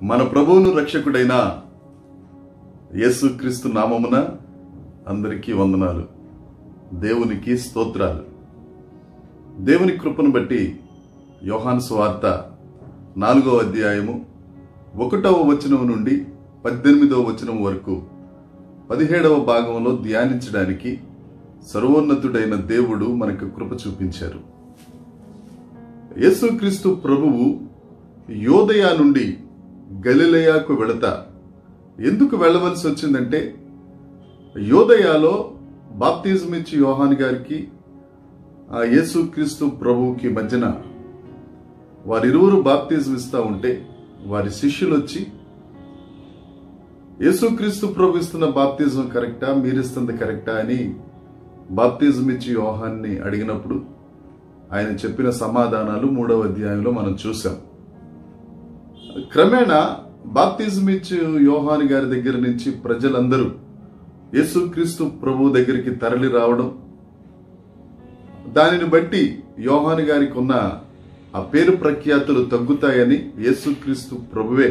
మన ప్రభువును రక్షకుడైన యేసుక్రీస్తు నామమున అందరికీ వందనాలు దేవునికి స్తోత్రాలు దేవుని కృపను బట్టి యోహాను సువార్త నాలుగో అధ్యాయము ఒకటవ వచనం నుండి పద్దెనిమిదవ వచనం వరకు పదిహేడవ భాగంలో ధ్యానించడానికి సర్వోన్నతుడైన దేవుడు మనకు కృప చూపించారు యేసుక్రీస్తు ప్రభువు యోదయ నుండి గలిలయాకు వెళతా ఎందుకు వెళ్ళవలసి వచ్చిందంటే యోదయాలో బాప్తిజం ఇచ్చి యోహాన్ గారికి ఆ యేసుక్రీస్తు ప్రభువుకి మధ్యన వారిరువురు బాప్తిజం ఇస్తా ఉంటే వారి శిష్యులు వచ్చి యేసుక్రీస్తు ప్రభు ఇస్తున్న బాప్తిజం కరెక్టా మీరిస్తుంది కరెక్టా అని బాప్తిజం ఇచ్చి యోహాన్ని అడిగినప్పుడు ఆయన చెప్పిన సమాధానాలు మూడవ అధ్యాయంలో మనం చూసాం క్రమేణా బాప్తిజం ఇచ్చి యోహాని గారి దగ్గర నుంచి ప్రజలందరూ యేసుక్రీస్తు ప్రభు దగ్గరికి తరలి రావడం దానిని బట్టి యోహాని గారికి ఉన్న ఆ పేరు ప్రఖ్యాతులు తగ్గుతాయని యేసుక్రీస్తు ప్రభువే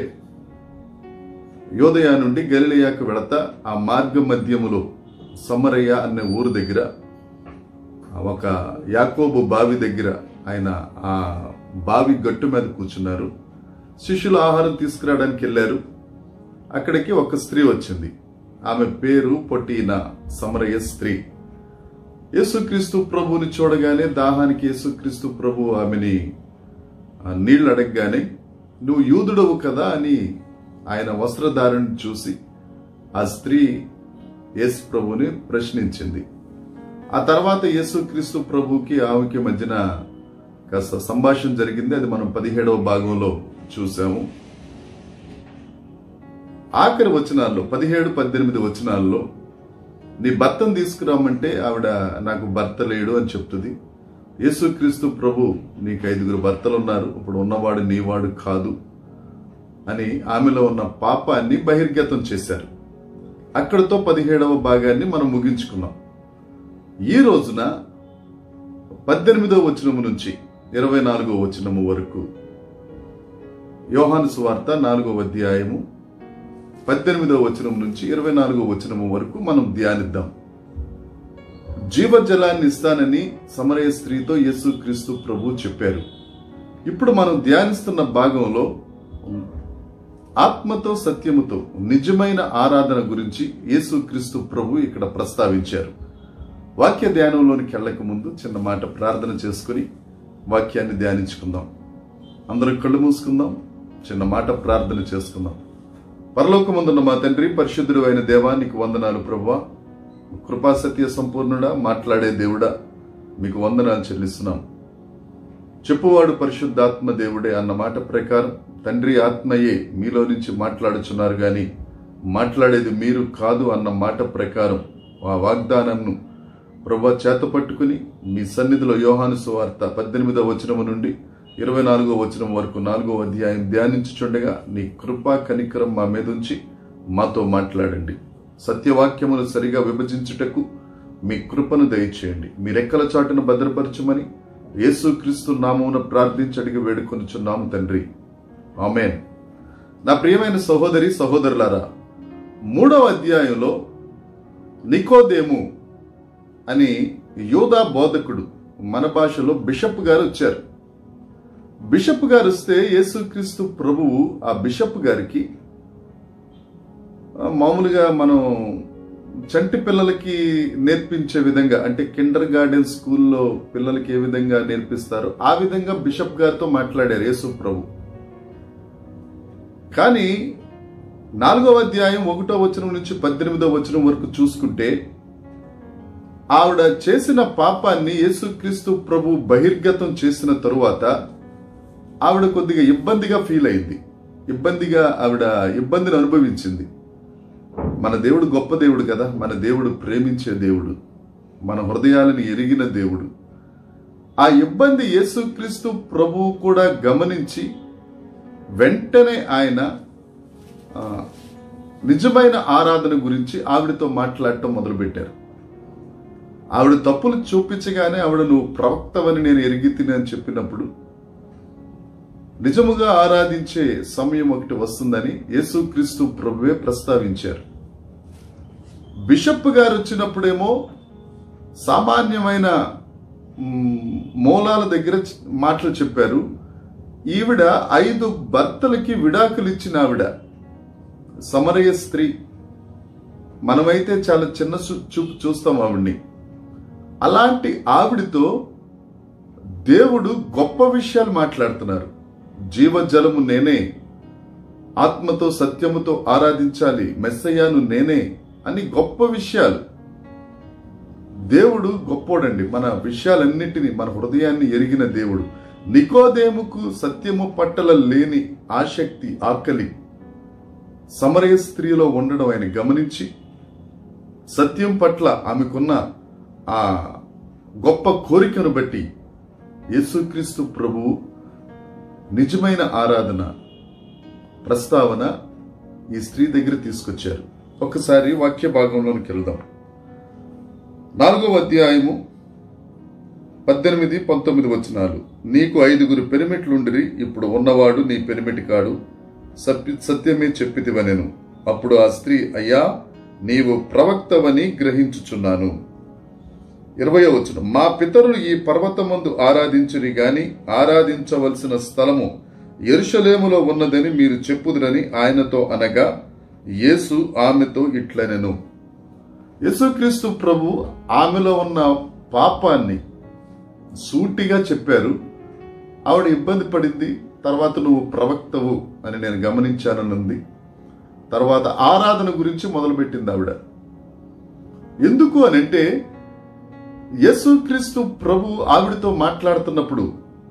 యోదయ నుండి గలిలయాకు వెళతా ఆ మార్గ మధ్యములో సమరయ్య అనే ఊరు దగ్గర ఒక యాకోబు బావి దగ్గర ఆయన ఆ బావి గట్టు మీద కూర్చున్నారు శిష్యులు ఆహారం తీసుకురావడానికి వెళ్ళారు అక్కడికి ఒక స్త్రీ వచ్చింది ఆమె పేరు పొట్టిన సమరయ్య స్త్రీ యేసుక్రీస్తు ప్రభువుని చూడగానే దాహానికి యేసుక్రీస్తు ప్రభు ఆమెని ఆ, నీళ్లు అడగగానే నువ్వు యూదుడవు కదా అని ఆయన వస్త్రధారణ చూసి ఆ స్త్రీ యేసు ప్రభుని ప్రశ్నించింది ఆ తర్వాత యేసుక్రీస్తు ప్రభుకి ఆమెకి మధ్యన కాస్త సంభాషణ జరిగింది అది మనం పదిహేడవ భాగంలో చూసాము ఆఖరి వచనాల్లో పదిహేడు పద్దెనిమిది వచనాల్లో నీ భర్తను తీసుకురామంటే ఆవిడ నాకు భర్త లేడు అని చెప్తుంది యేసుక్రీస్తు ప్రభు నీకు ఐదుగురు భర్తలు ఉన్నారు ఇప్పుడు ఉన్నవాడు నీవాడు కాదు అని ఆమెలో ఉన్న పాపాన్ని బహిర్గతం చేశారు అక్కడితో పదిహేడవ భాగాన్ని మనం ముగించుకున్నాం ఈ రోజున పద్దెనిమిదవ వచనము నుంచి ఇరవై నాలుగవ వచనము వరకు యోహాను సువార్త నాలుగవ అధ్యాయము పద్దెనిమిదవ వచనం నుంచి ఇరవై నాలుగవ వచనము వరకు మనం ధ్యానిద్దాం జీవజలాన్ని ఇస్తానని సమరయ స్త్రీతో యేసుక్రీస్తు ప్రభు చెప్పారు ఇప్పుడు మనం ధ్యానిస్తున్న భాగంలో ఆత్మతో సత్యముతో నిజమైన ఆరాధన గురించి యేసుక్రీస్తు ప్రభు ఇక్కడ ప్రస్తావించారు వాక్య ధ్యానంలోనికి వెళ్ళక ముందు చిన్న మాట ప్రార్థన చేసుకుని వాక్యాన్ని ధ్యానించుకుందాం అందరూ కళ్ళు మూసుకుందాం చిన్న మాట ప్రార్థన చేసుకుందాం పరలోకమందున్న మా తండ్రి పరిశుద్ధుడు అయిన దేవానికి వందనాలు ప్రభువా కృపా సత్య సంపూర్ణుడా మాట్లాడే దేవుడా మీకు వందనాలు చెల్లిస్తున్నాం చెప్పువాడు పరిశుద్ధాత్మ దేవుడే అన్న మాట ప్రకారం తండ్రి ఆత్మయే మీలో నుంచి మాట్లాడుచున్నారు గాని మాట్లాడేది మీరు కాదు అన్న మాట ప్రకారం ఆ వాగ్దానంను ప్రభు చేత పట్టుకుని మీ సన్నిధిలో యోహాను సువార్త పద్దెనిమిదవ వచనము నుండి ఇరవై నాలుగో వచనం వరకు నాలుగో అధ్యాయం ధ్యానించుచుండగా నీ కృపా కనికరం మా మీద ఉంచి మాతో మాట్లాడండి సత్యవాక్యమును సరిగా విభజించుటకు మీ కృపను దయచేయండి మీ రెక్కల చాటును భద్రపరచమని యేసుక్రీస్తు నామమున ప్రార్థించి అడిగి వేడుకొనుచున్నాము తండ్రి ఆమెన్ నా ప్రియమైన సహోదరి సహోదరులారా మూడవ అధ్యాయంలో నికోదేము అని యోధా బోధకుడు మన భాషలో బిషప్ గారు వచ్చారు బిషప్ గారు వస్తే యేసుక్రీస్తు ప్రభువు ఆ బిషప్ గారికి ఆ, మామూలుగా మనం చంటి పిల్లలకి నేర్పించే విధంగా అంటే కిండర్ గార్డెన్ స్కూల్లో పిల్లలకి ఏ విధంగా నేర్పిస్తారో ఆ విధంగా బిషప్ గారితో మాట్లాడారు యేసు ప్రభు కానీ నాలుగవ అధ్యాయం ఒకటో వచనం నుంచి పద్దెనిమిదవ వచనం వరకు చూసుకుంటే ఆవిడ చేసిన పాపాన్ని యేసుక్రీస్తు ప్రభు బహిర్గతం చేసిన తరువాత ఆవిడ కొద్దిగా ఇబ్బందిగా ఫీల్ అయింది ఇబ్బందిగా ఆవిడ ఇబ్బందిని అనుభవించింది మన దేవుడు గొప్ప దేవుడు కదా మన దేవుడు ప్రేమించే దేవుడు మన హృదయాలను ఎరిగిన దేవుడు ఆ ఇబ్బంది యేసుక్రీస్తు ప్రభువు కూడా గమనించి వెంటనే ఆయన ఆ, నిజమైన ఆరాధన గురించి ఆవిడతో మాట్లాడటం మొదలుపెట్టారు ఆవిడ తప్పులు చూపించగానే ఆవిడ నువ్వు ప్రవక్తవని నేను ఎరిగి తిని అని చెప్పినప్పుడు నిజముగా ఆరాధించే సమయం ఒకటి వస్తుందని యేసుక్రీస్తు ప్రభువే ప్రస్తావించారు బిషప్ గారు వచ్చినప్పుడేమో సామాన్యమైన మ్, మూలాల దగ్గర చ- మాటలు చెప్పారు ఈవిడ ఐదు భర్తలకి విడాకులు ఇచ్చిన ఆవిడ సమరయ స్త్రీ మనమైతే చాలా చిన్న చూ- చూపు చూస్తాం ఆవిడ్ని అలాంటి ఆవిడతో దేవుడు గొప్ప విషయాలు మాట్లాడుతున్నారు జీవజలము నేనే ఆత్మతో సత్యముతో ఆరాధించాలి మెస్సయ్యాను నేనే అని గొప్ప విషయాలు దేవుడు గొప్పోడండి మన విషయాలన్నిటినీ మన హృదయాన్ని ఎరిగిన దేవుడు నికోదేముకు సత్యము పట్టల లేని ఆసక్తి ఆకలి సమరయ స్త్రీలో ఉండడం ఆయన గమనించి సత్యం పట్ల ఆమెకున్న ఆ గొప్ప కోరికను బట్టి యేసుక్రీస్తు ప్రభువు నిజమైన ఆరాధన ప్రస్తావన ఈ స్త్రీ దగ్గర తీసుకొచ్చారు ఒకసారి వాక్య భాగంలోనికి వెళ్దాం నాలుగవ అధ్యాయము పద్దెనిమిది పంతొమ్మిది వచనాలు నీకు ఐదుగురు పెరిమిట్లుండిరి ఇప్పుడు ఉన్నవాడు నీ పెరిమిటి కాడు సత్య సత్యమే చెప్పితివనెను అప్పుడు ఆ స్త్రీ అయ్యా నీవు ప్రవక్తవని గ్రహించుచున్నాను ఇరవయో వచనం మా పితరులు ఈ పర్వతమందు ఆరాధించుని గాని ఆరాధించవలసిన స్థలము ఎరుషలేములో ఉన్నదని మీరు చెప్పుదురని ఆయనతో అనగా యేసు ఆమెతో ఇట్లనెను యేసుక్రీస్తు ప్రభు ఆమెలో ఉన్న పాపాన్ని సూటిగా చెప్పారు ఆవిడ ఇబ్బంది పడింది తర్వాత నువ్వు ప్రవక్తవు అని నేను గమనించానన్నది తర్వాత ఆరాధన గురించి మొదలుపెట్టింది ఆవిడ ఎందుకు అని అంటే యేసుక్రీస్తు ప్రభు ఆవిడతో మాట్లాడుతున్నప్పుడు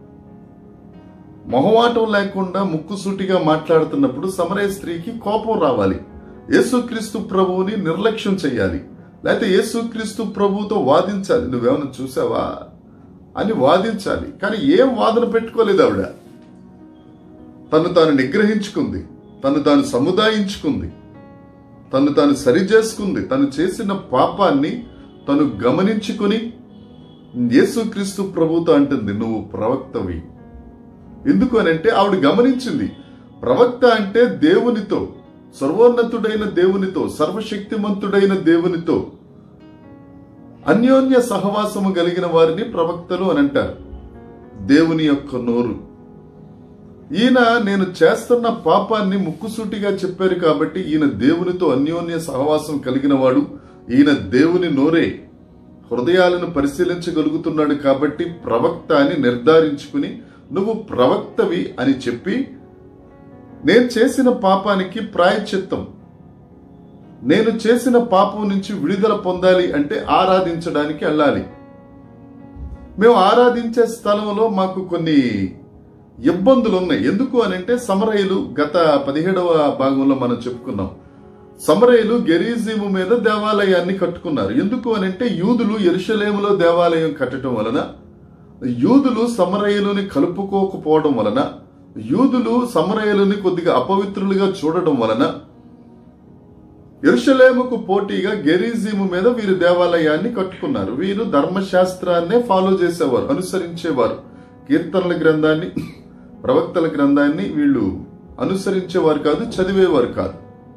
మొహమాటం లేకుండా ముక్కుసూటిగా మాట్లాడుతున్నప్పుడు సమరయ స్త్రీకి కోపం రావాలి యేసుక్రీస్తు ప్రభువుని నిర్లక్ష్యం చేయాలి లేకపోతే యేసుక్రీస్తు ప్రభువుతో వాదించాలి నువ్వేమైనా చూసావా అని వాదించాలి కానీ ఏం వాదన పెట్టుకోలేదు ఆవిడ తను తాను నిగ్రహించుకుంది తను తాను సముదాయించుకుంది తను తాను సరిచేసుకుంది తను చేసిన పాపాన్ని తను గమనించుకుని యేసుక్రీస్తు ప్రభుతో అంటుంది నువ్వు ప్రవక్తవి ఎందుకు అని అంటే ఆవిడ గమనించింది ప్రవక్త అంటే దేవునితో సర్వోన్నతుడైన దేవునితో సర్వశక్తిమంతుడైన దేవునితో అన్యోన్య సహవాసము కలిగిన వారిని ప్రవక్తలు అని అంటారు దేవుని యొక్క నోరు ఈయన నేను చేస్తున్న పాపాన్ని ముక్కుసూటిగా చెప్పారు కాబట్టి ఈయన దేవునితో అన్యోన్య సహవాసం కలిగిన వాడు ఈయన దేవుని నోరే హృదయాలను పరిశీలించగలుగుతున్నాడు కాబట్టి ప్రవక్త అని నిర్ధారించుకుని నువ్వు ప్రవక్తవి అని చెప్పి నేను చేసిన పాపానికి ప్రాయశ్చిత్తం నేను చేసిన పాపం నుంచి విడుదల పొందాలి అంటే ఆరాధించడానికి వెళ్ళాలి మేము ఆరాధించే స్థలంలో మాకు కొన్ని ఇబ్బందులు ఉన్నాయి ఎందుకు అని అంటే సమరయులు గత పదిహేడవ భాగంలో మనం చెప్పుకున్నాం సమరయులు గెరీజీము మీద దేవాలయాన్ని కట్టుకున్నారు ఎందుకు అని అంటే యూదులు ఎరుషలేములో దేవాలయం కట్టడం వలన యూదులు సమరయులని కలుపుకోకపోవడం వలన యూదులు సమరయులని కొద్దిగా అపవిత్రులుగా చూడడం వలన ఎరుషలేముకు పోటీగా గెరీజీము మీద వీరు దేవాలయాన్ని కట్టుకున్నారు వీరు ధర్మశాస్త్రాన్నే ఫాలో చేసేవారు అనుసరించేవారు కీర్తనల గ్రంథాన్ని ప్రవక్తల గ్రంథాన్ని వీళ్ళు అనుసరించేవారు కాదు చదివేవారు కాదు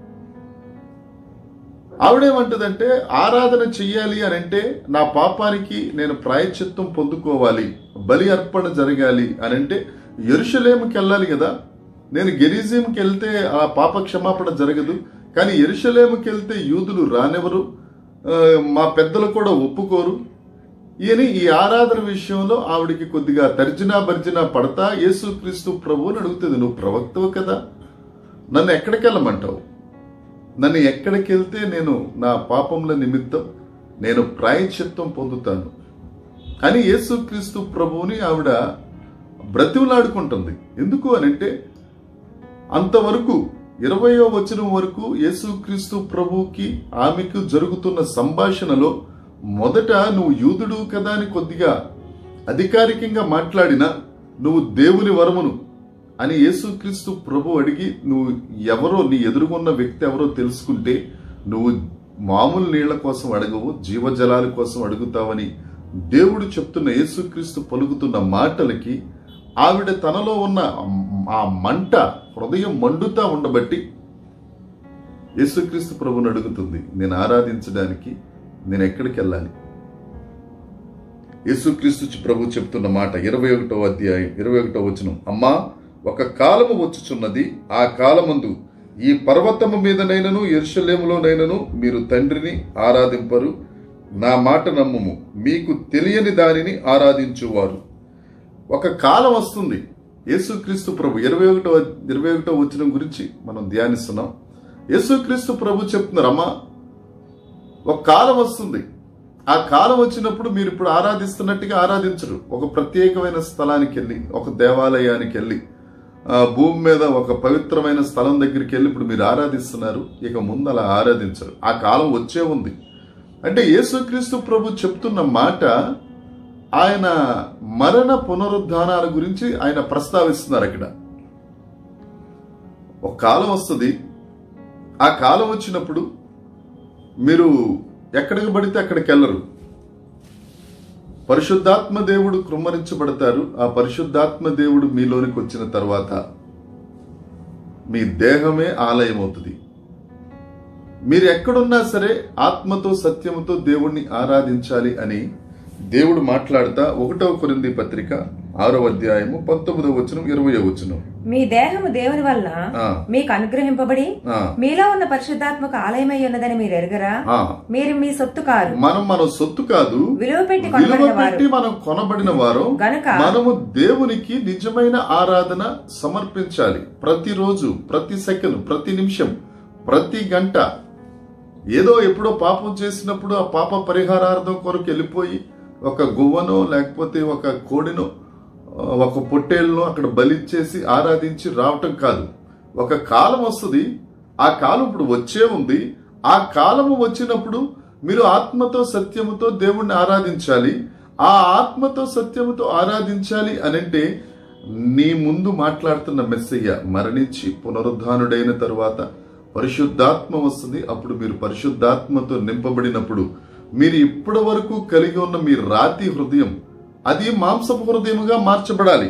ఆవిడేమంటదంటే ఆరాధన చెయ్యాలి అని అంటే నా పాపానికి నేను ప్రాయశ్చిత్తం పొందుకోవాలి బలి అర్పణ జరగాలి అని అంటే ఎరుషలేముకి వెళ్ళాలి కదా నేను గెరిజీంకి వెళ్తే ఆ పాప క్షమాపణ జరగదు కానీ ఎరుషలేముకి వెళ్తే యూదులు రానివ్వరు ఆ, మా పెద్దలు కూడా ఒప్పుకోరు ఈయన ఈ ఆరాధన విషయంలో ఆవిడికి కొద్దిగా తర్జనా భర్జనా పడతా యేసుక్రీస్తు ప్రభువుని అడుగుతుంది నువ్వు ప్రవక్తవు కదా నన్ను ఎక్కడికి వెళ్ళమంటావు నన్ను ఎక్కడికి వెళ్తే నేను నా పాపముల నిమిత్తం నేను ప్రాయశ్చిత్తం పొందుతాను అని యేసుక్రీస్తు ప్రభువుని ఆవిడ బ్రతిమలాడుకుంటుంది ఎందుకు అని అంటే అంతవరకు ఇరవయో వచనం వరకు యేసుక్రీస్తు ప్రభువుకి ఆమెకు జరుగుతున్న సంభాషణలో మొదట నువ్వు యూదుడు కదా అని కొద్దిగా అధికారికంగా మాట్లాడినా నువ్వు దేవుని వరమును అని యేసుక్రీస్తు ప్రభు అడిగి నువ్వు ఎవరో నీ ఎదురుగున్న వ్యక్తి ఎవరో తెలుసుకుంటే నువ్వు మామూలు నీళ్ల కోసం అడగవు జీవజలాల కోసం అడుగుతావని దేవుడు చెప్తున్న యేసుక్రీస్తు పలుకుతున్న మాటలకి ఆవిడ తనలో ఉన్న ఆ మంట హృదయం మండుతా ఉండబట్టి యేసుక్రీస్తు ప్రభుని అడుగుతుంది నేను ఆరాధించడానికి నేను ఎక్కడికి వెళ్ళాలి యేసుక్రీస్తు ప్రభు చెప్తున్న మాట ఇరవై ఒకటో అధ్యాయం ఇరవై ఒకటో వచనం అమ్మా ఒక కాలము వచ్చుచున్నది ఆ కాలమందు ఈ పర్వతము మీదనైనను ఎరుషలేములోనైనను మీరు తండ్రిని ఆరాధింపరు నా మాట నమ్ముము మీకు తెలియని దానిని ఆరాధించువారు ఒక కాలం వస్తుంది యేసుక్రీస్తు ప్రభు ఇరవై ఒకటో ఇరవై ఒకటో వచనం గురించి మనం ధ్యానిస్తున్నాం యేసుక్రీస్తు ప్రభు చెప్తున్నారు అమ్మా ఒక కాలం వస్తుంది ఆ కాలం వచ్చినప్పుడు మీరు ఇప్పుడు ఆరాధిస్తున్నట్టుగా ఆరాధించరు ఒక ప్రత్యేకమైన స్థలానికి వెళ్ళి ఒక దేవాలయానికి వెళ్ళి ఆ భూమి మీద ఒక పవిత్రమైన స్థలం దగ్గరికి వెళ్ళి ఇప్పుడు మీరు ఆరాధిస్తున్నారు ఇక ముందు అలా ఆరాధించరు ఆ కాలం వచ్చే ఉంది అంటే యేసుక్రీస్తు ప్రభు చెప్తున్న మాట ఆయన మరణ పునరుద్ధానాల గురించి ఆయన ప్రస్తావిస్తున్నారు అక్కడ ఒక కాలం వస్తుంది ఆ కాలం వచ్చినప్పుడు మీరు ఎక్కడికి పడితే అక్కడికి వెళ్ళరు పరిశుద్ధాత్మ దేవుడు కృమ్మరించబడతారు ఆ పరిశుద్ధాత్మ దేవుడు మీలోనికి వచ్చిన తర్వాత మీ దేహమే ఆలయం అవుతుంది మీరు ఎక్కడున్నా సరే ఆత్మతో సత్యముతో దేవుణ్ణి ఆరాధించాలి అని దేవుడు మాట్లాడుతా ఒకటవ కొరింది పత్రిక ఆరో అధ్యాయము పంతొమ్మిదవ వచనం ఇరవయో వచనం మీ దేహము దేవుని వలన ఆ, మీకు అనుగ్రహింపబడి ఆ, మీలో ఉన్న పరిశుద్ధాత్మక ఆలయమై ఉన్నదని మీరు ఎరగరా ఆ. మీరు మీ సొత్తు కారు మనం మన సొత్తు కాదు విలువ పెట్టి విలువ కొనబడిన పెట్టి వారు మనం కొనబడిన వారు గనుక మనము దేవునికి నిజమైన ఆరాధన సమర్పించాలి ప్రతిరోజు ప్రతి సెకండ్ ప్రతి నిమిషం ప్రతి గంట ఏదో ఎప్పుడో పాపం చేసినప్పుడు ఆ పాప పరిహారార్థం కొరకు వెళ్ళిపోయి ఒక గువ్వనో లేకపోతే ఒక కోడినో ఆ, ఒక పొట్టేళ్ళనో అక్కడ బలిచ్చేసి ఆరాధించి రావటం కాదు ఒక కాలం వస్తుంది ఆ కాలం ఇప్పుడు వచ్చే ఉంది ఆ కాలము వచ్చినప్పుడు మీరు ఆత్మతో సత్యముతో దేవుణ్ణి ఆరాధించాలి ఆ ఆత్మతో సత్యముతో ఆరాధించాలి అనంటే నీ ముందు మాట్లాడుతున్న మెస్సయ్య మరణించి పునరుద్ధానుడైన తరువాత పరిశుద్ధాత్మ వస్తుంది అప్పుడు మీరు పరిశుద్ధాత్మతో నింపబడినప్పుడు మీరు ఇప్పటి వరకు కలిగి ఉన్న మీ రాతి హృదయం అది మాంసపు హృదయముగా మార్చబడాలి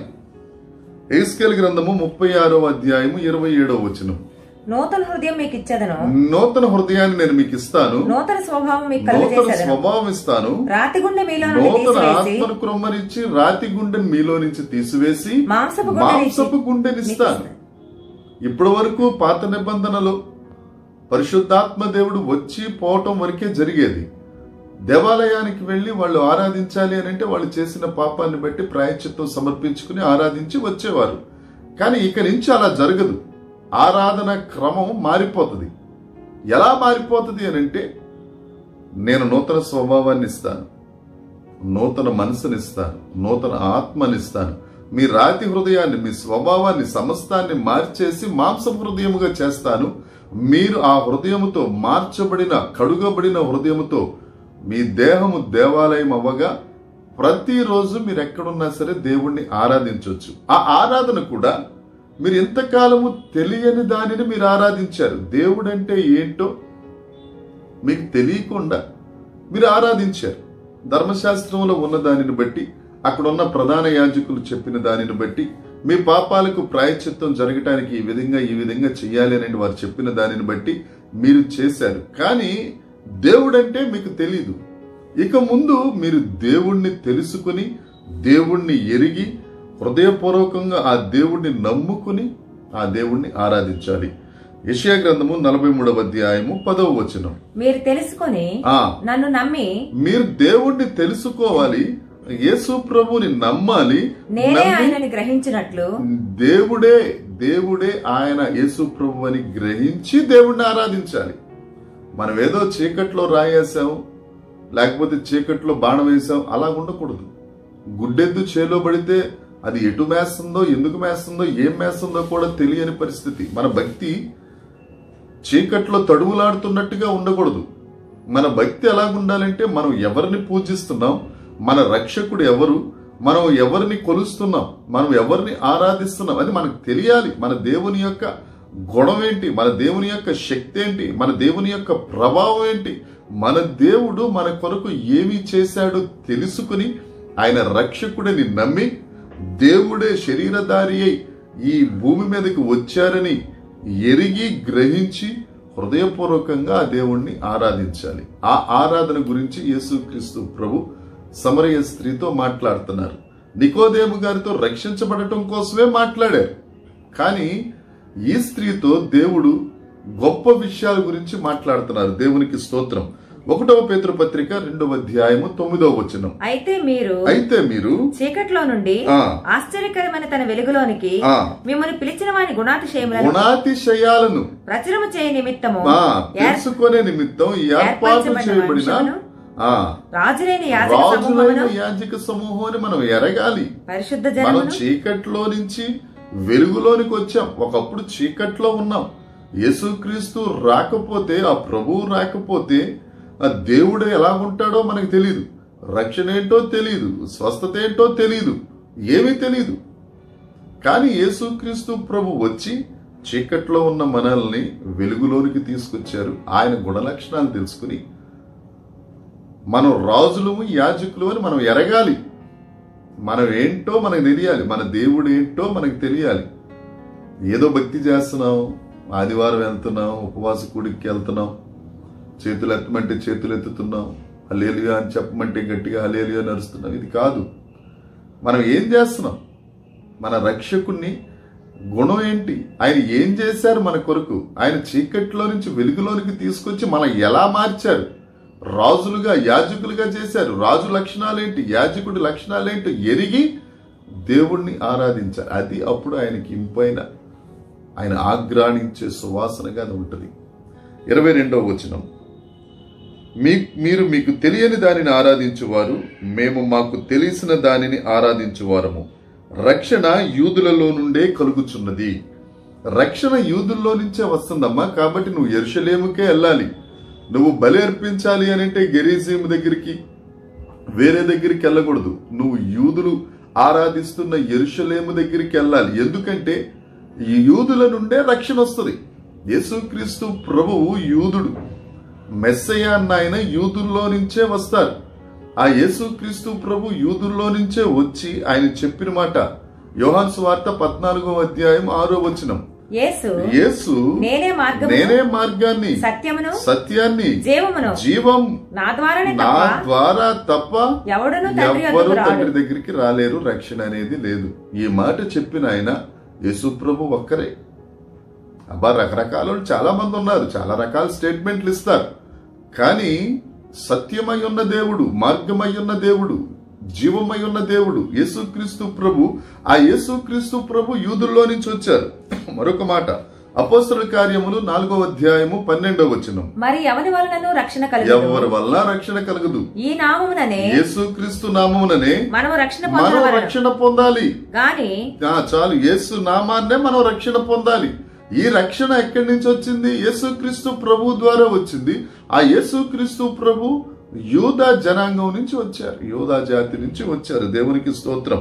ఏస్కేల్ గ్రంథము ముప్పై ఆరో అధ్యాయము ఇరవై ఏడో వచనం నూతన హృదయం మీకు ఇచ్చదను నూతన హృదయాన్ని నేను మీకు ఇస్తాను నూతన స్వభావం మీకు నూతన కలుగజేసేదను స్వభావం ఇస్తాను రాతి గుండె మీలో నుండి నూతన తీసివేసి ఆత్మను క్రొమ్మరించి రాతి గుండెని మీలో నుంచి తీసివేసి మాంసపు గుండెని మాంసపు గుండెనిస్తాను ఇప్పటి వరకు పాత నిబంధనలో పరిశుద్ధాత్మ దేవుడు వచ్చి పోవటం వరకే జరిగేది దేవాలయానికి వెళ్ళి వాళ్ళు ఆరాధించాలి అని అంటే వాళ్ళు చేసిన పాపాన్ని బట్టి ప్రాయశ్చిత్తం సమర్పించుకుని ఆరాధించి వచ్చేవారు కానీ ఇక నుంచి అలా జరగదు ఆరాధన క్రమం మారిపోతుంది ఎలా మారిపోతుంది అని అంటే నేను నూతన స్వభావాన్ని ఇస్తాను నూతన మనసునిస్తాను నూతన ఆత్మనిస్తాను మీ రాతి హృదయాన్ని మీ స్వభావాన్ని సమస్తాన్ని మార్చేసి మాంస హృదయముగా చేస్తాను మీరు ఆ హృదయముతో మార్చబడిన కడుగబడిన హృదయముతో మీ దేహము దేవాలయం అవ్వగా ప్రతిరోజు మీరు ఎక్కడున్నా సరే దేవుణ్ణి ఆరాధించవచ్చు ఆ ఆరాధన కూడా మీరు ఎంతకాలము తెలియని దానిని మీరు ఆరాధించారు దేవుడంటే ఏంటో మీకు తెలియకుండా మీరు ఆరాధించారు ధర్మశాస్త్రంలో ఉన్న దానిని బట్టి అక్కడ ఉన్న ప్రధాన యాజకులు చెప్పిన దానిని బట్టి మీ పాపాలకు ప్రాయశ్చిత్తం జరగటానికి ఈ విధంగా ఈ విధంగా చెయ్యాలి అని వారు చెప్పిన దానిని బట్టి మీరు చేశారు కానీ దేవుడంటే మీకు తెలీదు ఇక ముందు మీరు దేవుణ్ణి తెలుసుకుని దేవుణ్ణి ఎరిగి హృదయపూర్వకంగా ఆ దేవుణ్ణి నమ్ముకుని ఆ దేవుణ్ణి ఆరాధించాలి యెషయా గ్రంథము నలభై మూడవ అధ్యాయము పదవ వచనం మీరు తెలుసుకొని ఆ నన్ను నమ్మి మీరు దేవుణ్ణి తెలుసుకోవాలి యేసు ప్రభుని నమ్మాలి నేనే నమ్మి ఆయనని గ్రహించినట్లు దేవుడే దేవుడే ఆయన యేసు ప్రభు అని గ్రహించి దేవుణ్ణి ఆరాధించాలి మనం ఏదో చీకట్లో రాయేసాం లేకపోతే చీకట్లో బాణం వేసాం అలా ఉండకూడదు గుడ్డెద్దు చేలో పడితే అది ఎటు మేస్తుందో ఎందుకు మేస్తుందో ఏం మేస్తుందో కూడా తెలియని పరిస్థితి మన భక్తి చీకట్లో తడుములాడుతున్నట్టుగా ఉండకూడదు మన భక్తి ఎలా ఉండాలంటే మనం ఎవరిని పూజిస్తున్నాం మన రక్షకుడు ఎవరు మనం ఎవరిని కొలుస్తున్నాం మనం ఎవరిని ఆరాధిస్తున్నాం అది మనకు తెలియాలి మన దేవుని యొక్క గుణం ఏంటి మన దేవుని యొక్క శక్తి ఏంటి మన దేవుని యొక్క ప్రభావం ఏంటి మన దేవుడు మన కొరకు ఏమి చేశాడో తెలుసుకుని ఆయన రక్షకుడిని నమ్మి దేవుడే శరీరధారి అయి ఈ భూమి మీదకి వచ్చారని ఎరిగి గ్రహించి హృదయపూర్వకంగా ఆ దేవుణ్ణి ఆరాధించాలి ఆ ఆరాధన గురించి యేసుక్రీస్తు ప్రభు సమరయ స్త్రీతో మాట్లాడుతున్నారు నికోదేము గారితో రక్షించబడటం కోసమే మాట్లాడారు కానీ ఈ స్త్రీతో దేవుడు గొప్ప విషయాల గురించి మాట్లాడుతున్నారు దేవునికి స్తోత్రం ఒకటవ పేతృ పత్రిక రెండవ అధ్యాయము తొమ్మిదవ వచనం అయితే మీరు అయితే మీరు చీకట్లో నుండి ఆ. ఆశ్చర్యకరమైన తన వెలుగులోనికి ఆ. మిమ్మల్ని పిలిచిన వాని గుణాతిశయములను గుణాతిశయాలను ప్రచురము చేయ నిమిత్తము ఆ, ఏర్- తెలుసుకునే నిమిత్తం ఏర్పాటు ఏర్పరచబడిన చేయబడిన మనుషులను, ఆ రాజులైన యాజక రాజులైన సమూహమును యాజక సమూహాన్ని మనం ఎరగాలి పరిశుద్ధ మనం జనమును చీకట్లో నుంచి వెలుగులోనికి వచ్చాం ఒకప్పుడు చీకట్లో ఉన్నాం యేసుక్రీస్తు రాకపోతే ఆ ప్రభువు రాకపోతే ఆ దేవుడు ఎలా ఉంటాడో మనకు తెలియదు రక్షణ ఏంటో తెలియదు స్వస్థత ఏంటో తెలియదు ఏమీ తెలియదు కానీ యేసుక్రీస్తు ప్రభు వచ్చి చీకట్లో ఉన్న మనల్ని వెలుగులోనికి తీసుకొచ్చారు ఆయన గుణలక్షణాలు తెలుసుకుని మనం రాజులము యాజకులు అని మనం ఎరగాలి మనం ఏంటో మనకు తెలియాలి మన దేవుడు ఏంటో మనకు తెలియాలి ఏదో భక్తి చేస్తున్నాం ఆదివారం వెళ్తున్నాం ఉపవాస కూడికి వెళ్తున్నాం చేతులు ఎత్తమంటే చేతులు ఎత్తుతున్నాం హలేలుగా అని చెప్పమంటే గట్టిగా హలేలుగా నడుస్తున్నాం ఇది కాదు మనం ఏం చేస్తున్నాం మన రక్షకుణ్ణి గుణం ఏంటి ఆయన ఏం చేశారు మన కొరకు ఆయన చీకట్లో నుంచి వెలుగులోనికి తీసుకొచ్చి మనం ఎలా మార్చారు రాజులుగా యాజకులుగా చేశారు రాజు లక్షణాలేంటి యాజకుడి లక్షణాలేంటి ఎరిగి దేవుణ్ణి ఆరాధించారు అది అప్పుడు ఆయనకి ఇంపైన ఆయన ఆగ్రాణించే సువాసనగా అది ఉంటుంది ఇరవై రెండవ వచనం మీ మీరు మీకు తెలియని దానిని ఆరాధించువారు మేము మాకు తెలిసిన దానిని ఆరాధించువారము రక్షణ యూదులలో నుండే కలుగుచున్నది రక్షణ యూదుల్లో నుంచే వస్తుందమ్మా కాబట్టి నువ్వు ఎరుషలేముకే వెళ్ళాలి నువ్వు బలి అర్పించాలి అని అంటే గెరీసీము దగ్గరికి వేరే దగ్గరికి వెళ్ళకూడదు నువ్వు యూదులు ఆరాధిస్తున్న ఎరుషలేము దగ్గరికి వెళ్ళాలి ఎందుకంటే ఈ యూదుల నుండే రక్షణ వస్తుంది యేసుక్రీస్తు ప్రభువు యూదుడు మెస్సయ్య అన్న ఆయన యూదుల్లో నుంచే వస్తారు ఆ యేసుక్రీస్తు ప్రభు యూదుల్లో నుంచే వచ్చి ఆయన చెప్పిన మాట యోహాన్ వార్త పద్నాలుగో అధ్యాయం ఆరో వచనం యేసు యేసు నేనే మార్గము నేనే మార్గాన్ని సత్యమును సత్యాన్ని జీవమును జీవం నా ద్వారానే నా తప్ప ద్వారా తప్ప ఎవడును తండ్రి ఎవ్వరూ యొద్దకు రాడు తండ్రి దగ్గరికి రాలేరు రక్షణ అనేది లేదు ఈ మాట చెప్పిన ఆయన యేసుప్రభు ఒక్కరే అబ్బా రకరకాల వాళ్ళు చాలా మంది ఉన్నారు చాలా రకాల స్టేట్మెంట్లు ఇస్తారు కానీ సత్యమై ఉన్న దేవుడు మార్గమై ఉన్న దేవుడు జీవమై ఉన్న దేవుడు యేసుక్రీస్తు ప్రభు ఆ యేసుక్రీస్తు ప్రభు యూదుల్లో నుంచి వచ్చారు మరొక మాట అపోస్తల కార్యములు నాలుగో అధ్యాయము పన్నెండవ వచనం మరి ఎవరి వలనను రక్షణ కలుగు ఎవరి వల్ల రక్షణ కలగదు ఈ నామముననే యేసుక్రీస్తు నామముననే మనము రక్షణ మనం పొందవలను రక్షణ పొందాలి గాని ఆ, చాలు యేసు నామాన్నే మనం రక్షణ పొందాలి ఈ రక్షణ ఎక్కడి నుంచి వచ్చింది యేసుక్రీస్తు ప్రభు ద్వారా వచ్చింది ఆ యేసుక్రీస్తు ప్రభు యూదా జనాంగం నుంచి వచ్చారు యూదా జాతి నుంచి వచ్చారు దేవునికి స్తోత్రం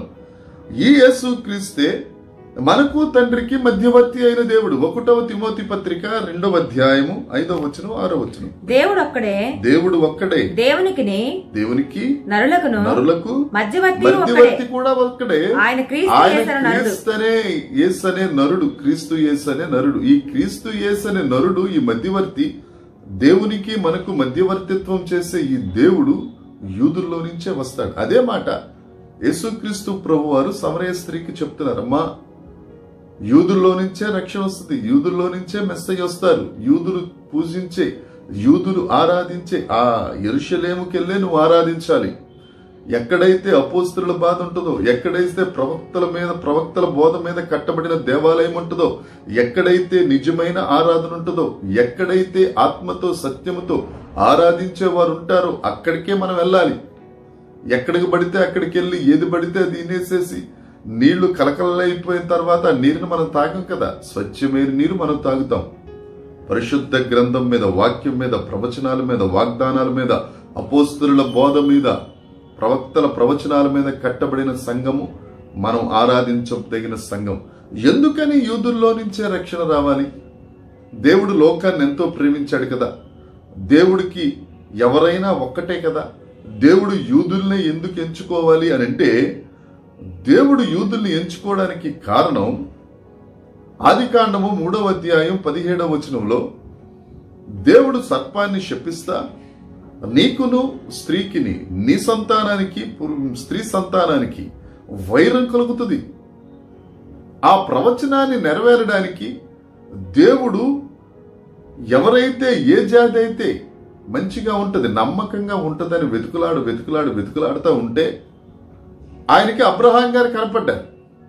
ఈ యేసుక్రీస్తే మనకు తండ్రికి మధ్యవర్తి అయిన దేవుడు ఒకటవ తిమోతి పత్రిక రెండవ అధ్యాయము ఐదవ వచనం ఆరో వచనం దేవుడు ఒక్కడే దేవుడు ఒక్కడే దేవునికిని దేవునికి నరులకును నరులకు మధ్యవర్తి ఒక్కడే మధ్యవర్తి కూడా ఒక్కడే ఆయన క్రీస్తు ఆయన యేసను నరుడు క్రీస్తనే యేసు అనే నరుడు క్రీస్తు యేసు అనే నరుడు ఈ క్రీస్తు యేసు అనే నరుడు ఈ మధ్యవర్తి దేవునికి మనకు మధ్యవర్తిత్వం చేసే ఈ దేవుడు యూదుల్లో నుంచే వస్తాడు అదే మాట యేసుక్రీస్తు ప్రభు వారు సమరయ స్త్రీకి చెప్తున్నారు అమ్మా యూదుల్లో నుంచే రక్షణ వస్తుంది యూదుల్లో నుంచే మెస్సయ్య వస్తారు యూదులు పూజించే యూదులు ఆరాధించే ఆ ఎరుషలేముకెళ్ళే నువ్వు ఆరాధించాలి ఎక్కడైతే అపోస్తుల బాధ ఉంటుందో ఎక్కడైతే ప్రవక్తల మీద ప్రవక్తల బోధ మీద కట్టబడిన దేవాలయం ఉంటుందో ఎక్కడైతే నిజమైన ఆరాధన ఉంటుందో ఎక్కడైతే ఆత్మతో సత్యముతో ఆరాధించే వారు ఉంటారో అక్కడికే మనం వెళ్ళాలి ఎక్కడికి పడితే అక్కడికి వెళ్ళి ఏది పడితే అది తినేసేసి నీళ్లు కలకలైపోయిన తర్వాత ఆ నీరుని మనం తాగం కదా స్వచ్ఛమైన నీరు మనం తాగుతాం పరిశుద్ధ గ్రంథం మీద వాక్యం మీద ప్రవచనాల మీద వాగ్దానాల మీద అపోస్తుల బోధ మీద ప్రవక్తల ప్రవచనాల మీద కట్టబడిన సంఘము మనం ఆరాధించదగిన సంఘం ఎందుకని యూదుల్లో నుంచే రక్షణ రావాలి దేవుడు లోకాన్ని ఎంతో ప్రేమించాడు కదా దేవుడికి ఎవరైనా ఒక్కటే కదా దేవుడు యూదుల్ని ఎందుకు ఎంచుకోవాలి అని అంటే దేవుడు యూదుల్ని ఎంచుకోవడానికి కారణం ఆది కాండము మూడవ అధ్యాయం పదిహేడవ వచనంలో దేవుడు సర్పాన్ని శపిస్తా నీకును స్త్రీకిని నీ సంతానానికి పురు- స్త్రీ సంతానానికి వైరం కలుగుతుంది ఆ ప్రవచనాన్ని నెరవేరడానికి దేవుడు ఎవరైతే ఏ జాతి అయితే మంచిగా ఉంటది నమ్మకంగా ఉంటదని వెతుకులాడు వెతుకులాడు వెతుకులాడుతూ ఉంటే ఆయనకి అబ్రహాం గారు కనపడ్డారు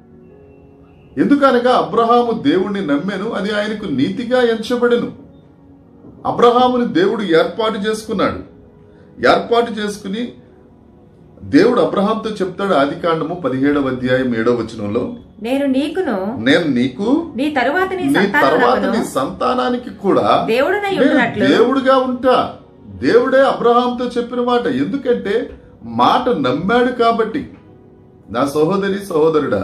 ఎందుకనగా అబ్రహాము దేవుణ్ణి నమ్మాను అది ఆయనకు నీతిగా ఎంచబడెను అబ్రహాముని దేవుడు ఏర్పాటు చేసుకున్నాడు ఏర్పాటు చేసుకుని దేవుడు అబ్రహాంతో చెప్తాడు ఆది కాండము పదిహేడవ అధ్యాయం ఏడవ వచనంలో నేను నీకును నేను నీకు నీ తరువాత నీ నీ తర్వాత సంతానమునకును నీ సంతానానికి కూడా దేవుడనై నేను ఉంటున్నట్లు దేవుడుగా ఉంటా దేవుడే అబ్రహాంతో చెప్పిన మాట ఎందుకంటే మాట నమ్మాడు కాబట్టి నా సహోదరి సహోదరుడా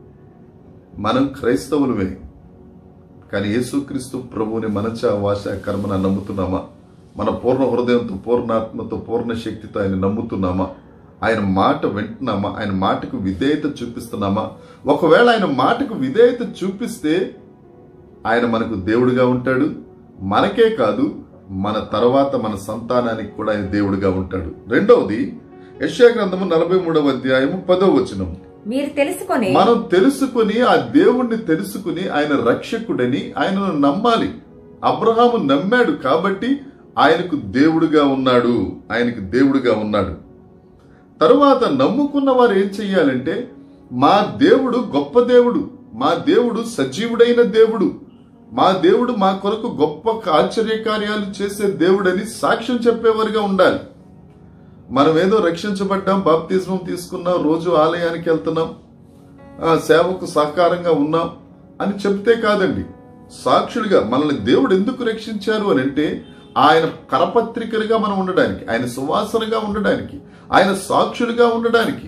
మనం క్రైస్తవులమే కానీ యేసుక్రీస్తు ప్రభువుని మనచ వాస కర్మన నమ్ముతున్నామా మన పూర్ణ హృదయంతో పూర్ణాత్మతో పూర్ణ శక్తితో ఆయన నమ్ముతున్నామా ఆయన మాట వింటున్నామా ఆయన మాటకు విధేయత చూపిస్తున్నామా ఒకవేళ ఆయన మాటకు విధేయత చూపిస్తే ఆయన మనకు దేవుడుగా ఉంటాడు మనకే కాదు మన తర్వాత మన సంతానానికి కూడా ఆయన దేవుడుగా ఉంటాడు రెండవది యశ్యా గ్రంథము నలభై మూడవ అధ్యాయము పదో వచనం మీరు తెలుసుకొని మనం తెలుసుకుని ఆ దేవుణ్ణి తెలుసుకుని ఆయన రక్షకుడని ఆయనను నమ్మాలి అబ్రహాము నమ్మాడు కాబట్టి ఆయనకు దేవుడుగా ఉన్నాడు ఆయనకు దేవుడుగా ఉన్నాడు తరువాత నమ్ముకున్న వారు ఏం చెయ్యాలంటే మా దేవుడు గొప్ప దేవుడు మా దేవుడు సజీవుడైన దేవుడు మా దేవుడు మా కొరకు గొప్ప ఆశ్చర్యకార్యాలు చేసే దేవుడని సాక్ష్యం చెప్పేవారుగా ఉండాలి మనం ఏదో రక్షించబడ్డాం బాప్తిజం తీసుకున్నాం రోజు ఆలయానికి వెళ్తున్నాం ఆ, సేవకు సహకారంగా ఉన్నాం అని చెప్తే కాదండి సాక్షులుగా మనల్ని దేవుడు ఎందుకు రక్షించారు అని అంటే ఆయన కరపత్రికలుగా మనం ఉండడానికి ఆయన సువాసనగా ఉండడానికి ఆయన సాక్షులుగా ఉండడానికి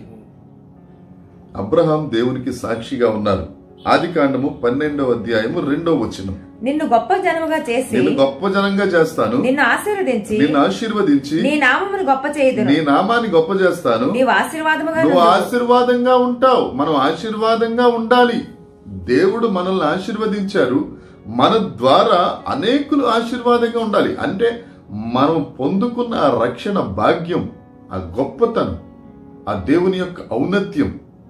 అబ్రహాం దేవునికి సాక్షిగా ఉన్నారు ఆది కాండము పన్నెండవ అధ్యాయము రెండవ వచనం నిన్ను గొప్ప జనముగా చేసి నేను గొప్ప జనంగా చేస్తాను నిన్ను ఆశీర్వదించి నిన్ను ఆశీర్వదించి నీ నామమును గొప్ప చేయుదును నీ నామాన్ని గొప్ప చేస్తాను నీవు ఆశీర్వాదముగా నువ్వు నుండు. ఆశీర్వాదంగా ఉంటావు మనం ఆశీర్వాదంగా ఉండాలి దేవుడు మనల్ని ఆశీర్వదించారు మన ద్వారా అనేకులు ఆశీర్వాదంగా ఉండాలి అంటే మనం పొందుకున్న ఆ రక్షణ భాగ్యం ఆ గొప్పతనం ఆ దేవుని యొక్క ఔన్నత్యం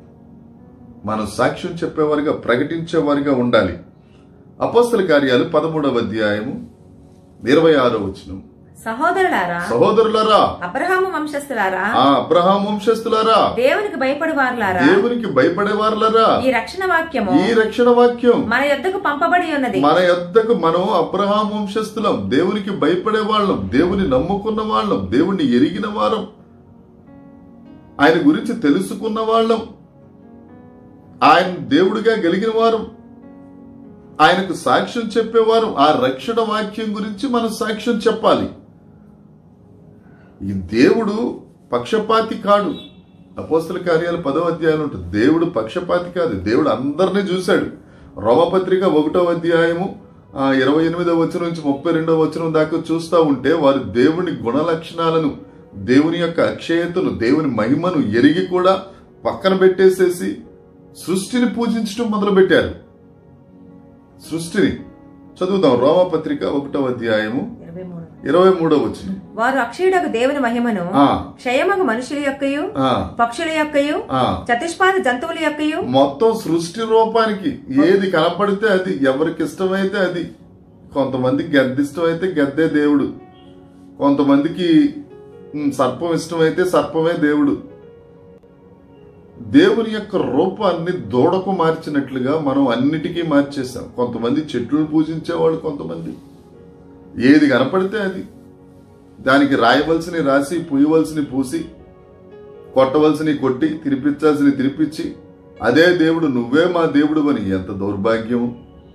మనం సాక్ష్యం చెప్పేవారిగా ప్రకటించేవారిగా ఉండాలి అపస్తుల కార్యాలు పదమూడవ అధ్యాయము ఇరవై ఆరో వచనం సహోదరులారా సహోదరులారా అబ్రహాము వంశస్థులారా ఆ అబ్రహాం వంశస్థులారా దేవునికి భయపడి వారులారా దేవునికి భయపడేవారులరా ఈ రక్షణ వాక్యము ఈ రక్షణ వాక్యం మన యొద్దకు పంపబడి ఉన్నది మన యొద్దకు మనం అబ్రహాం వంశస్థులం దేవునికి భయపడే వాళ్ళం దేవుని నమ్ముకున్న వాళ్ళం దేవుణ్ణి ఎరిగిన వారం ఆయన గురించి తెలుసుకున్న వాళ్ళం ఆయన దేవుడిగా గెలిగిన వారం ఆయనకు సాక్ష్యం చెప్పేవారు ఆ రక్షణ వాక్యం గురించి మనం సాక్ష్యం చెప్పాలి ఈ దేవుడు పక్షపాతి కాడు అపోస్తల కార్యాలు పదో అధ్యాయం ఉంటుంది దేవుడు పక్షపాతి కాదు దేవుడు అందరినీ చూశాడు రోమపత్రిక ఒకటో అధ్యాయము ఆ, ఇరవై ఎనిమిదవ వచనం నుంచి ముప్పై రెండవ వచనం దాకా చూస్తూ ఉంటే వారు దేవుని గుణ లక్షణాలను దేవుని యొక్క అక్షయతను దేవుని మహిమను ఎరిగి కూడా పక్కన పెట్టేసేసి సృష్టిని పూజించడం మొదలుపెట్టారు సృష్టిని చదువుదాం రోమపత్రిక ఒకటో అధ్యాయము ఇరవై మూడు. ఇరవై మూడో వచనం వారు అక్షయుడకు దేవుని మహిమను ఆ, క్షయమగు మనుషుల యొక్కయు ఆ, పక్షుల యొక్కయు ఆ. చతుష్పాద జంతువుల యొక్కయు మొత్తం సృష్టి రూపానికి ఏది కనపడితే అది ఎవరికి ఇష్టమైతే అది కొంతమందికి గద్ద ఇష్టమైతే గద్దే దేవుడు కొంతమందికి ఉమ్, సర్పం ఇష్టమైతే సర్పమే దేవుడు దేవుని యొక్క రూపాన్ని దూడకు మార్చినట్లుగా మనం అన్నిటికీ మార్చేసాం కొంతమంది చెట్లను పూజించేవాళ్ళు కొంతమంది ఏది కనపడితే అది దానికి రాయవలసిన రాసి పూయవలసిన పూసి కొట్టవలసినవి కొట్టి తినిపించాల్సిన తినిపించి అదే దేవుడు నువ్వే మా దేవుడు అని ఎంత దౌర్భాగ్యం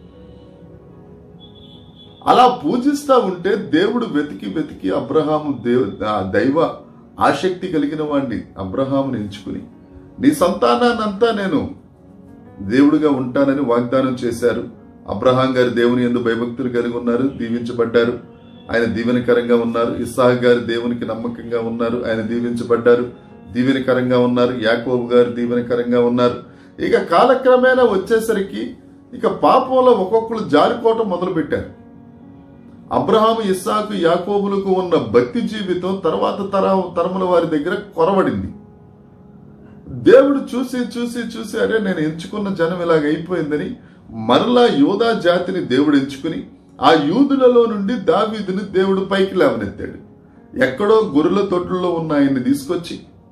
అలా పూజిస్తా ఉంటే దేవుడు వెతికి వెతికి అబ్రహాము దేవ ఆ దైవ ఆసక్తి కలిగిన వాడిని అబ్రహాముని ఎంచుకుని నీ సంతానాన్నంతా నేను దేవుడిగా ఉంటానని వాగ్దానం చేశారు అబ్రహాం గారి దేవుని ఎందు భయభక్తులు కలిగి ఉన్నారు దీవించబడ్డారు ఆయన దీవెనకరంగా ఉన్నారు ఇస్సాహ్ గారు దేవునికి నమ్మకంగా ఉన్నారు ఆయన దీవించబడ్డారు దీవెనకరంగా ఉన్నారు యాకోబు గారు దీవెనకరంగా ఉన్నారు ఇక కాలక్రమేణా వచ్చేసరికి ఇక పాపంలో ఒక్కొక్కరు జారిపోవటం మొదలుపెట్టారు అబ్రహాము ఇస్సాకు యాకోబులకు ఉన్న భక్తి జీవితం తర్వాత తర తరముల వారి దగ్గర కొరవడింది దేవుడు చూసి చూసి చూసి అరే నేను ఎంచుకున్న జనం ఇలాగ అయిపోయిందని మరలా యోధా జాతిని దేవుడు ఎంచుకుని ఆ యూదులలో నుండి దావీదుని దేవుడు పైకి లేవనెత్తాడు ఎక్కడో గొర్రెల తొట్టుల్లో ఉన్న ఆయన్ని తీసుకొచ్చి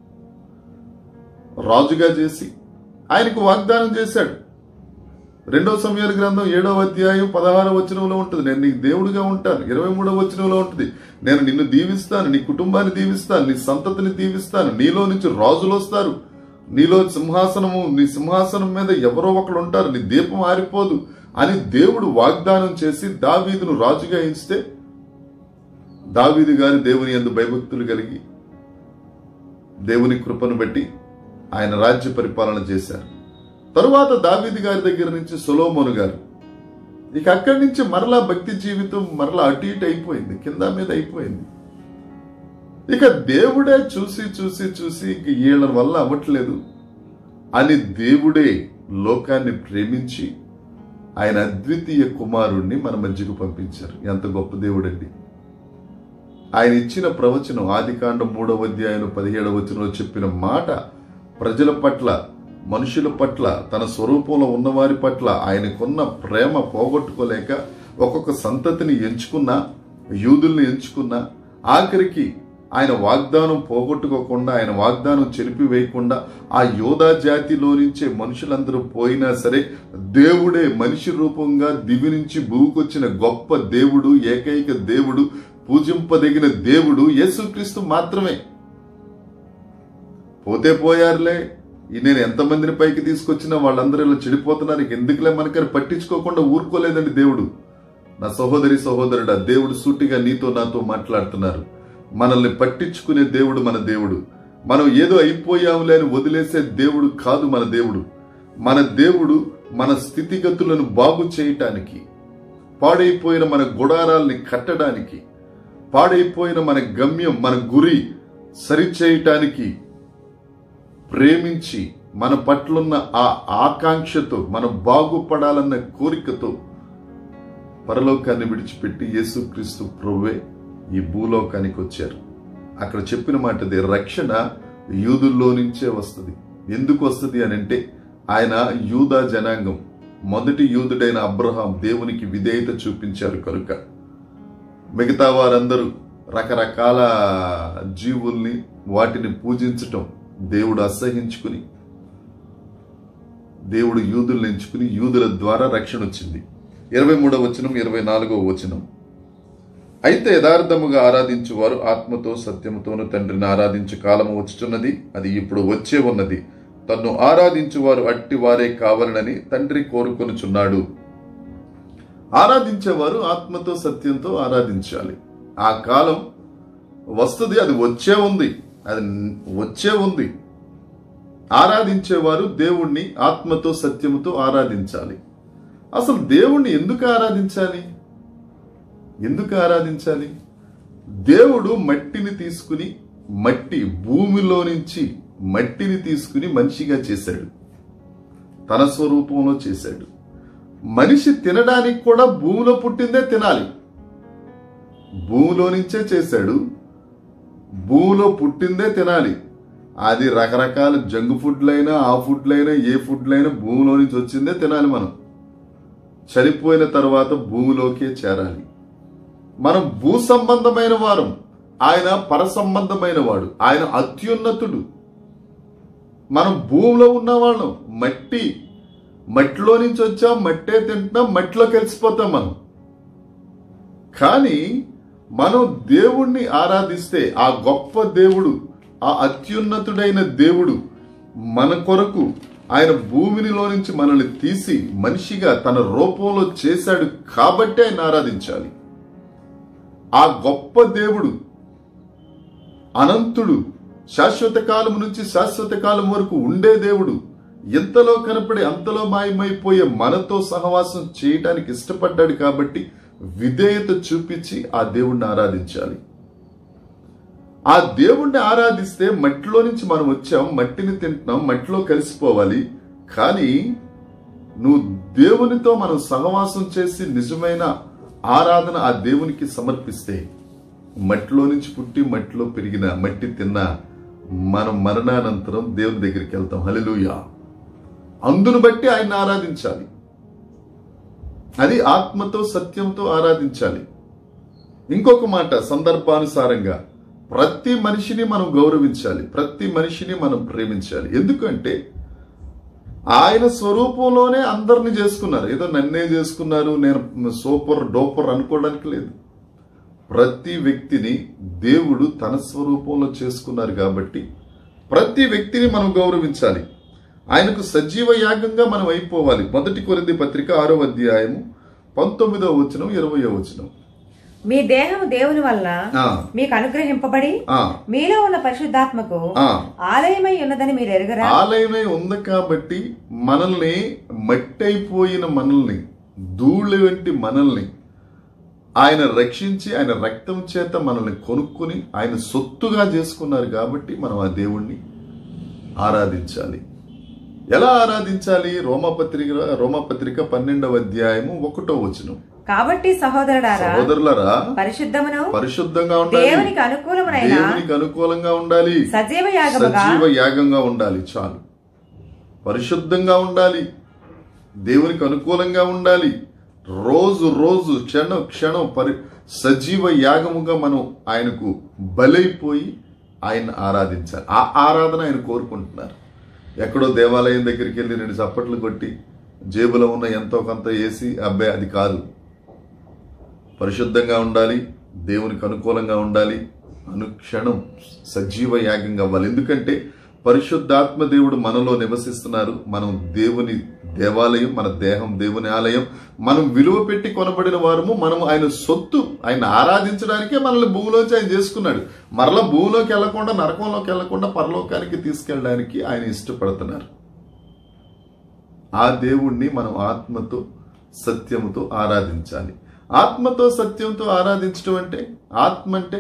రాజుగా చేసి ఆయనకు వాగ్దానం చేశాడు రెండో సమయాల గ్రంథం ఏడవ అధ్యాయం పదహారవ వచనంలో ఉంటుంది నేను నీకు దేవుడిగా ఉంటాను ఇరవై మూడవ వచనంలో ఉంటుంది నేను నిన్ను దీవిస్తాను నీ కుటుంబాన్ని దీవిస్తాను నీ సంతతిని దీవిస్తాను నీలో నుంచి రాజులు వస్తారు నీలో సింహాసనము నీ సింహాసనం మీద ఎవరో ఒకరు ఉంటారు నీ దీపం ఆరిపోదు అని దేవుడు వాగ్దానం చేసి దావీదును రాజుగా ఎంచితే దావీదు గారి దేవుని ఎందు భయభక్తులు కలిగి దేవుని కృపను బట్టి ఆయన రాజ్య పరిపాలన చేశారు తరువాత దావీది గారి దగ్గర నుంచి సొలోమోను గారు ఇక అక్కడి నుంచి మరలా భక్తి జీవితం మరలా అటు ఇటు అయిపోయింది కింద మీద అయిపోయింది ఇక దేవుడే చూసి చూసి చూసి ఇక వీళ్ళ వల్ల అవ్వట్లేదు అని దేవుడే లోకాన్ని ప్రేమించి ఆయన అద్వితీయ కుమారుణ్ణి మన మధ్యకు పంపించారు ఎంత గొప్ప దేవుడండి ఆయన ఇచ్చిన ప్రవచనం ఆదికాండం మూడవ అధ్యాయం పదిహేడవ వచనంలో చెప్పిన మాట ప్రజల పట్ల మనుషుల పట్ల తన స్వరూపంలో ఉన్నవారి పట్ల ఆయనకున్న ప్రేమ పోగొట్టుకోలేక ఒక్కొక్క సంతతిని ఎంచుకున్న యూదుల్ని ఎంచుకున్న ఆఖరికి ఆయన వాగ్దానం పోగొట్టుకోకుండా ఆయన వాగ్దానం చెరిపివేయకుండా ఆ యోధా జాతిలో నుంచే మనుషులందరూ పోయినా సరే దేవుడే మనిషి రూపంగా దివి నుంచి భూకొచ్చిన గొప్ప దేవుడు ఏకైక దేవుడు పూజింపదగిన దేవుడు యేసుక్రీస్తు మాత్రమే పోతే పోయారులే ఈ నేను ఎంతమందిని పైకి తీసుకొచ్చినా వాళ్ళందరూ ఇలా చెడిపోతున్నారు ఇక ఎందుకులే మనకని పట్టించుకోకుండా ఊరుకోలేదండి దేవుడు నా సహోదరి సహోదరుడా దేవుడు సూటిగా నీతో నాతో మాట్లాడుతున్నారు మనల్ని పట్టించుకునే దేవుడు మన దేవుడు మనం ఏదో అయిపోయాములే అని వదిలేసే దేవుడు కాదు మన దేవుడు మన దేవుడు మన స్థితిగతులను బాగు చేయటానికి పాడైపోయిన మన గుడారాల్ని కట్టడానికి పాడైపోయిన మన గమ్యం మన గురి సరిచేయటానికి ప్రేమించి మన పట్లున్న ఆ ఆకాంక్షతో మనం బాగుపడాలన్న కోరికతో పరలోకాన్ని విడిచిపెట్టి యేసుక్రీస్తు ప్రభువే ఈ భూలోకానికి వచ్చారు అక్కడ చెప్పిన మాటది రక్షణ యూదుల్లో నుంచే వస్తుంది ఎందుకు వస్తుంది అని అంటే ఆయన యూదా జనాంగం మొదటి యూదుడైన అబ్రహాం దేవునికి విధేయత చూపించారు కనుక మిగతా వారందరూ రకరకాల జీవుల్ని వాటిని పూజించటం దేవుడు అసహించుకుని దేవుడు యూదుల్ని ఎంచుకుని యూదుల ద్వారా రక్షణ వచ్చింది ఇరవై మూడవ వచనం ఇరవై నాలుగవ వచనం అయితే యథార్థముగా ఆరాధించువారు ఆత్మతో సత్యముతోను తండ్రిని ఆరాధించు కాలము వచ్చుచున్నది అది ఇప్పుడు వచ్చే ఉన్నది తన్ను ఆరాధించువారు అట్టి వారే కావాలనని తండ్రి కోరుకొనుచున్నాడు ఆరాధించేవారు ఆత్మతో సత్యంతో ఆరాధించాలి ఆ కాలం వస్తుంది అది వచ్చే ఉంది అది వచ్చే ఉంది ఆరాధించేవారు దేవుణ్ణి ఆత్మతో సత్యముతో ఆరాధించాలి అసలు దేవుణ్ణి ఎందుకు ఆరాధించాలి ఎందుకు ఆరాధించాలి దేవుడు మట్టిని తీసుకుని మట్టి భూమిలో నుంచి మట్టిని తీసుకుని మనిషిగా చేశాడు తన స్వరూపంలో చేశాడు మనిషి తినడానికి కూడా భూమిలో పుట్టిందే తినాలి భూమిలో నుంచే చేశాడు భూమిలో పుట్టిందే తినాలి అది రకరకాల జంక్ ఫుడ్లైనా ఆ ఫుడ్లైనా ఏ ఫుడ్లైనా భూమిలో నుంచి వచ్చిందే తినాలి మనం చనిపోయిన తర్వాత భూమిలోకే చేరాలి మనం భూ సంబంధమైన వారం ఆయన పర సంబంధమైన వాడు ఆయన అత్యున్నతుడు మనం భూమిలో ఉన్నవాళ్ళం మట్టి మట్టిలో నుంచి వచ్చాం మట్టే తింటున్నాం మట్టిలో కలిసిపోతాం మనం కానీ మనం దేవుణ్ణి ఆరాధిస్తే ఆ గొప్ప దేవుడు ఆ అత్యున్నతుడైన దేవుడు మన కొరకు ఆయన భూమినిలో నుంచి మనల్ని తీసి మనిషిగా తన రూపంలో చేశాడు కాబట్టి ఆయన ఆరాధించాలి ఆ గొప్ప దేవుడు అనంతుడు శాశ్వత కాలం నుంచి శాశ్వత కాలం వరకు ఉండే దేవుడు ఎంతలో కనపడి అంతలో మాయమైపోయే మనతో సహవాసం చేయటానికి ఇష్టపడ్డాడు కాబట్టి విధేయత చూపించి ఆ దేవుణ్ణి ఆరాధించాలి ఆ దేవుణ్ణి ఆరాధిస్తే మట్టిలో నుంచి మనం వచ్చాం మట్టిని తింటున్నాం మట్టిలో కలిసిపోవాలి కానీ నువ్వు దేవునితో మనం సహవాసం చేసి నిజమైన ఆరాధన ఆ దేవునికి సమర్పిస్తే మట్టిలో నుంచి పుట్టి మట్టిలో పెరిగిన మట్టి తిన్న మనం మరణానంతరం దేవుని దగ్గరికి వెళ్తాం హల్లెలూయా అందును బట్టి ఆయన ఆరాధించాలి అది ఆత్మతో సత్యంతో ఆరాధించాలి ఇంకొక మాట సందర్భానుసారంగా ప్రతి మనిషిని మనం గౌరవించాలి ప్రతి మనిషిని మనం ప్రేమించాలి ఎందుకంటే ఆయన స్వరూపంలోనే అందరిని చేసుకున్నారు ఏదో నన్నే చేసుకున్నారు నేను సూపర్ డోపర్ అనుకోవడానికి లేదు ప్రతి వ్యక్తిని దేవుడు తన స్వరూపంలో చేసుకున్నారు కాబట్టి ప్రతి వ్యక్తిని మనం గౌరవించాలి ఆయనకు సజీవ యాగంగా మనం అయిపోవాలి మొదటి కొరింది పత్రిక ఆరో అధ్యాయము పంతొమ్మిదో వచనం ఇరవయో వచనం మీ దేహం దేవుని వలన ఆ, మీకు అనుగ్రహింపబడి ఆ, మీలో ఉన్న పరిశుద్ధాత్మకు ఆ. ఆలయమై ఉన్నదని మీరు ఎరుగరా ఆలయమై ఉంది కాబట్టి మనల్ని మట్టయిపోయిన మనల్ని ధూళి వంటి మనల్ని ఆయన రక్షించి ఆయన రక్తం చేత మనల్ని కొనుక్కుని ఆయన సొత్తుగా చేసుకున్నారు కాబట్టి మనం ఆ దేవుణ్ణి ఆరాధించాలి ఎలా ఆరాధించాలి రోమపత్రిక రోమపత్రిక పన్నెండవ అధ్యాయము ఒకటో వచనం కాబట్టి సహోదరుడారా సోదరులరా పరిశుద్ధమును పరిశుద్ధంగా ఉండాలి దేవునికి అనుకూలమునైన దేవునికి అనుకూలంగా ఉండాలి సజీవ యాగముగా సజీవ యాగంగా ఉండాలి చాలు పరిశుద్ధంగా ఉండాలి దేవునికి అనుకూలంగా ఉండాలి రోజు రోజు క్షణం క్షణం పరి సజీవ యాగముగా మనం ఆయనకు బలైపోయి ఆయన ఆరాధించాలి ఆ ఆరాధన ఆయన కోరుకుంటున్నారు ఎక్కడో దేవాలయం దగ్గరికి వెళ్ళి రెండు చప్పట్లు కొట్టి జేబులో ఉన్న ఎంతో కొంత వేసి అబ్బాయి అది కాదు పరిశుద్ధంగా ఉండాలి దేవునికి అనుకూలంగా ఉండాలి అనుక్షణం సజీవ యాగంగా అవ్వాలి ఎందుకంటే పరిశుద్ధాత్మ దేవుడు మనలో నివసిస్తున్నారు మనం దేవుని దేవాలయం మన దేహం దేవుని ఆలయం మనం విలువ పెట్టి కొనబడిన వారము మనం ఆయన సొత్తు ఆయన ఆరాధించడానికే మనల్ని భూమిలోంచి ఆయన చేసుకున్నాడు మరలా భూమిలోకి వెళ్లకుండా నరకంలోకి వెళ్లకుండా పరలోకానికి తీసుకెళ్ళడానికి ఆయన ఇష్టపడుతున్నారు ఆ దేవుణ్ణి మనం ఆత్మతో సత్యముతో ఆరాధించాలి ఆత్మతో సత్యంతో ఆరాధించడం అంటే ఆత్మ అంటే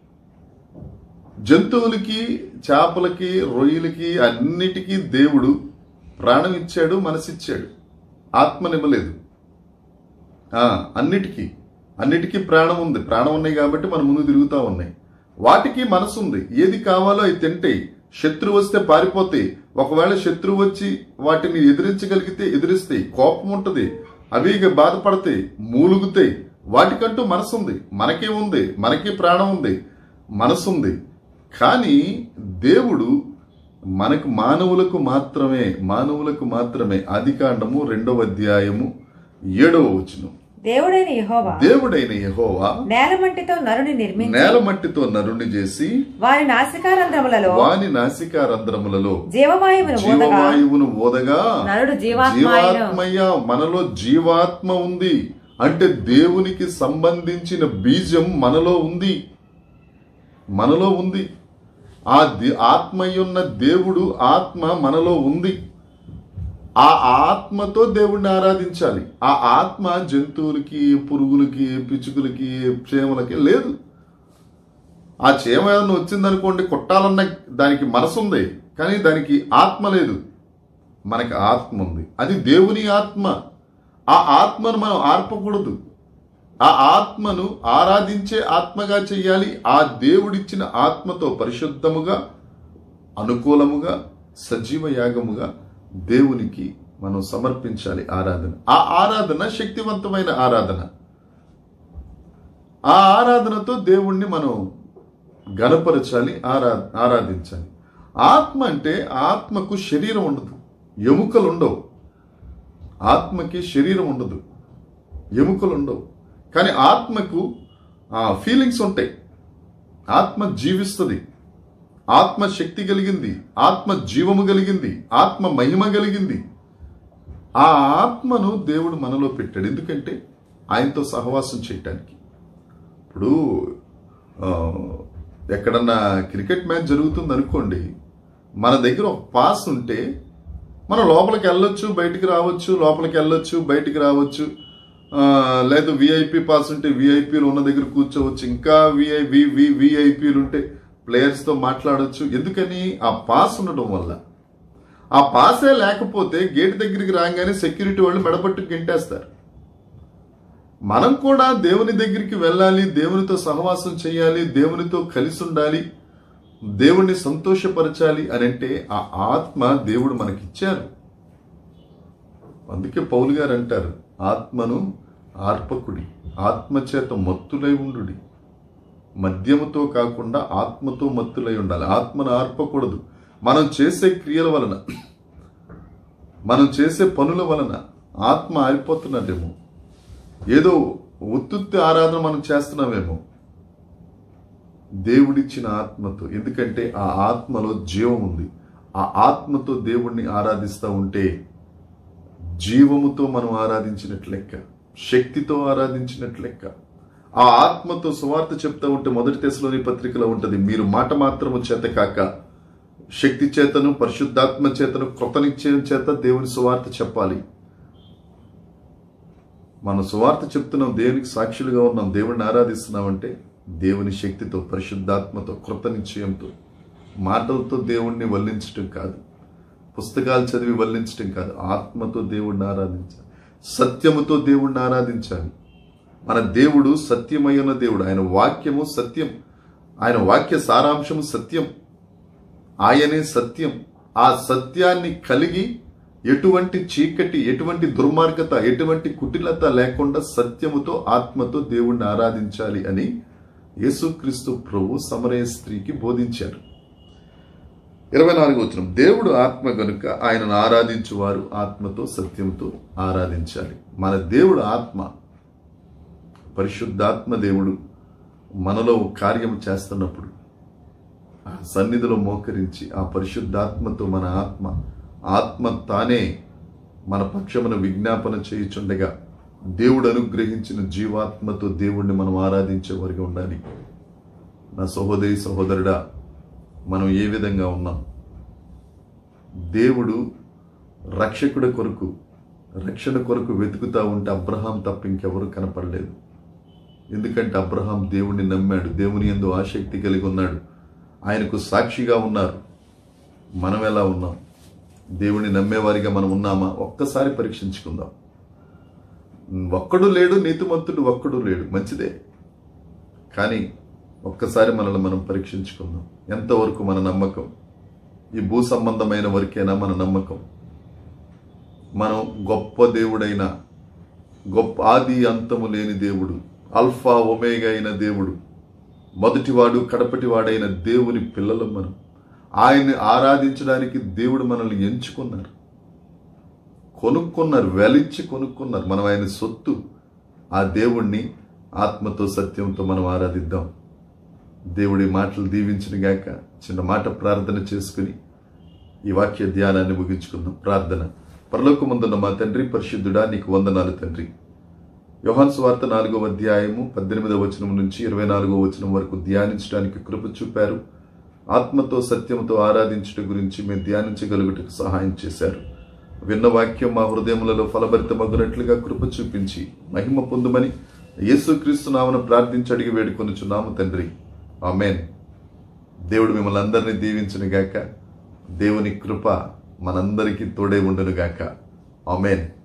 జంతువులకి చేపలకి రొయ్యలకి అన్నిటికీ దేవుడు ప్రాణం ఇచ్చాడు మనసిచ్చాడు ఆత్మనివ్వలేదు ఆ, అన్నిటికీ అన్నిటికీ ప్రాణం ఉంది ప్రాణం ఉన్నాయి కాబట్టి మన ముందు తిరుగుతూ ఉన్నాయి వాటికి మనసు ఉంది ఏది కావాలో అవి తింటాయి శత్రువు వస్తే పారిపోతాయి ఒకవేళ శత్రువు వచ్చి వాటిని ఎదిరించగలిగితే ఎదిరిస్తాయి కోపం ఉంటుంది అవి ఇక బాధపడతాయి మూలుగుతాయి వాటికంటూ మనసు ఉంది మనకే ఉంది మనకి ప్రాణం ఉంది మనసు ఉంది కానీ దేవుడు మనకు మానవులకు మాత్రమే మానవులకు మాత్రమే ఆదికాండము రెండవ అధ్యాయము ఏడవ వచనం దేవుడైన యెహోవా దేవుడైన యెహోవా నేలమంటితో నరుని నిర్మించి నేల మట్టితో నరుని చేసి వారి నాసికారంధ్రములలో వాని నాసికా రంధ్రములలో జీవవాయువును ఊదగా జీవవాయువును ఓదగా నరుడు జీవాత్మాయను జీవాత్మయ్య మనలో జీవాత్మ ఉంది అంటే దేవునికి సంబంధించిన బీజం మనలో ఉంది మనలో ఉంది ఆ ది- ఆత్మయున్న దేవుడు ఆత్మ మనలో ఉంది ఆ ఆత్మతో దేవుణ్ణి ఆరాధించాలి ఆ ఆత్మ జంతువులకి పురుగులకి పిచ్చుకలకి చేమలకి లేదు ఆ చేమ ఏదైనా వచ్చిందనుకోండి కొట్టాలన్న దానికి మనసు ఉంది కానీ దానికి ఆత్మ లేదు మనకి ఆత్మ ఉంది అది దేవుని ఆత్మ ఆ ఆత్మను మనం ఆర్పకూడదు ఆ ఆత్మను ఆరాధించే ఆత్మగా చెయ్యాలి ఆ దేవుడిచ్చిన ఆత్మతో పరిశుద్ధముగా అనుకూలముగా సజీవ యాగముగా దేవునికి మనం సమర్పించాలి ఆరాధన ఆ ఆరాధన శక్తివంతమైన ఆరాధన ఆ ఆరాధనతో దేవుణ్ణి మనం గణపరచాలి ఆరా ఆరాధించాలి ఆత్మ అంటే ఆత్మకు శరీరం ఉండదు ఎముకలు ఉండవు ఆత్మకి శరీరం ఉండదు ఎముకలు ఉండవు కానీ ఆత్మకు ఫీలింగ్స్ ఉంటాయి ఆత్మ జీవిస్తుంది ఆత్మ శక్తి కలిగింది ఆత్మ జీవము కలిగింది ఆత్మ మహిమ కలిగింది ఆ ఆత్మను దేవుడు మనలో పెట్టాడు ఎందుకంటే ఆయనతో సహవాసం చేయటానికి ఇప్పుడు ఆ, ఎక్కడన్నా క్రికెట్ మ్యాచ్ జరుగుతుంది అనుకోండి మన దగ్గర ఒక పాస్ ఉంటే మనం లోపలికి వెళ్ళొచ్చు బయటికి రావచ్చు లోపలికి వెళ్ళొచ్చు బయటికి రావచ్చు ఆ, లేదు విఐపి పాస్ ఉంటే విఐపీలు ఉన్న దగ్గర కూర్చోవచ్చు ఇంకా విఐ వి విఐపీలు ఉంటే ప్లేయర్స్తో మాట్లాడొచ్చు ఎందుకని ఆ పాస్ ఉండడం వల్ల ఆ పాసే లేకపోతే గేట్ దగ్గరికి రాగానే సెక్యూరిటీ వాళ్ళు మెడపట్టు గెంటేస్తారు మనం కూడా దేవుని దగ్గరికి వెళ్ళాలి దేవునితో సహవాసం చేయాలి దేవునితో కలిసి ఉండాలి దేవుణ్ణి సంతోషపరచాలి అని అంటే ఆ ఆత్మ దేవుడు మనకిచ్చారు అందుకే పౌలు గారు అంటారు ఆత్మను ఆర్పకుడి ఆత్మ చేత మత్తులై ఉండుడి మద్యముతో కాకుండా ఆత్మతో మత్తులై ఉండాలి ఆత్మను ఆర్పకూడదు మనం చేసే క్రియల వలన మనం చేసే పనుల వలన ఆత్మ ఆరిపోతున్నదేమో ఏదో ఉత్తుత్తి ఆరాధన మనం చేస్తున్నామేమో దేవుడిచ్చిన ఆత్మతో ఎందుకంటే ఆ ఆత్మలో జీవం ఉంది ఆ ఆత్మతో దేవుణ్ణి ఆరాధిస్తూ ఉంటే జీవముతో మనం ఆరాధించినట్లు లెక్క శక్తితో ఆరాధించినట్లు లెక్క ఆ ఆత్మతో సువార్త చెప్తా ఉంటే మొదటి తెశలోని పత్రికలో ఉంటది మీరు మాట మాత్రము చేత కాక శక్తి చేతను పరిశుద్ధాత్మ చేతను కృత నిశ్చయం చేత దేవుని సువార్త చెప్పాలి మనం సువార్త చెప్తున్నాం దేవునికి సాక్షులుగా ఉన్నాం దేవుడిని ఆరాధిస్తున్నామంటే దేవుని శక్తితో పరిశుద్ధాత్మతో కృత నిశ్చయంతో మాటలతో దేవుణ్ణి వల్లించటం కాదు పుస్తకాలు చదివి వల్లించటం కాదు ఆత్మతో దేవుణ్ణి ఆరాధించాలి సత్యముతో దేవుణ్ణి ఆరాధించాలి మన దేవుడు సత్యమైన దేవుడు ఆయన వాక్యము సత్యం ఆయన వాక్య సారాంశము సత్యం ఆయనే సత్యం ఆ సత్యాన్ని కలిగి ఎటువంటి చీకటి ఎటువంటి దుర్మార్గత ఎటువంటి కుటిలత లేకుండా సత్యముతో ఆత్మతో దేవుణ్ణి ఆరాధించాలి అని యేసుక్రీస్తు ప్రభు సమరయ స్త్రీకి బోధించారు ఇరవై నాలుగు వచ్చిన దేవుడు ఆత్మ గనుక ఆయనను ఆరాధించువారు ఆత్మతో సత్యంతో ఆరాధించాలి మన దేవుడు ఆత్మ పరిశుద్ధాత్మ దేవుడు మనలో కార్యం చేస్తున్నప్పుడు ఆ సన్నిధిలో మోకరించి ఆ పరిశుద్ధాత్మతో మన ఆత్మ ఆత్మ తానే మన పక్షమున విజ్ఞాపన చేయుచుండగా దేవుడు అనుగ్రహించిన జీవాత్మతో దేవుణ్ణి మనం ఆరాధించే వారిగా ఉండాలి నా సహోదరి సహోదరుడా మనం ఏ విధంగా ఉన్నాం దేవుడు రక్షకుడి కొరకు రక్షణ కొరకు వెతుకుతా ఉంటే అబ్రహాం తప్ప ఇంకెవరు కనపడలేదు ఎందుకంటే అబ్రహాం దేవుణ్ణి నమ్మాడు దేవుని ఎందు ఆసక్తి కలిగి ఉన్నాడు ఆయనకు సాక్షిగా ఉన్నారు మనం ఎలా ఉన్నాం దేవుణ్ణి నమ్మేవారిగా మనం ఉన్నామా ఒక్కసారి పరీక్షించుకుందాం ఒక్కడు లేడు నీతిమంతుడు ఒక్కడు లేడు మంచిదే కానీ ఒక్కసారి మనల్ని మనం పరీక్షించుకుందాం ఎంతవరకు మన నమ్మకం ఈ భూ సంబంధమైన వరకేనా మన నమ్మకం మనం గొప్ప దేవుడైన గొప్ప ఆది అంతము లేని దేవుడు అల్ఫా ఒమేగా అయిన దేవుడు మొదటివాడు కడపటివాడైన దేవుని పిల్లలు మనం ఆయన్ని ఆరాధించడానికి దేవుడు మనల్ని ఎంచుకున్నారు కొనుక్కున్నారు వెలిచ్చి కొనుక్కున్నారు మనం ఆయన సొత్తు ఆ దేవుణ్ణి ఆత్మతో సత్యంతో మనం ఆరాధిద్దాం దేవుడి మాటలు దీవించిన గాక చిన్న మాట ప్రార్థన చేసుకుని ఈ వాక్య ధ్యానాన్ని ముగించుకుందాం ప్రార్థన పరలోకముందున్న మా తండ్రి పరిశుద్ధుడా నీకు వందనాలు తండ్రి యోహాన్ స్వార్త నాలుగో అధ్యాయము పద్దెనిమిదవ వచనం నుంచి ఇరవై నాలుగో వచనం వరకు ధ్యానించడానికి కృప చూపారు ఆత్మతో సత్యంతో ఆరాధించుట గురించి మేము ధ్యానించగలుగుటకు సహాయం చేశారు విన్న వాక్యం మా హృదయములలో ఫలభరితమగునట్లుగా కృప చూపించి మహిమ పొందుమని యేసుక్రీస్తు నామను ప్రార్థించి అడిగి వేడుకొనుచున్నాము తండ్రి ఆమెన్ దేవుడు మిమ్మల్ని అందరినీ దీవించును గాక దేవుని కృప మనందరికీ తోడే ఉండును గాక ఆమెన్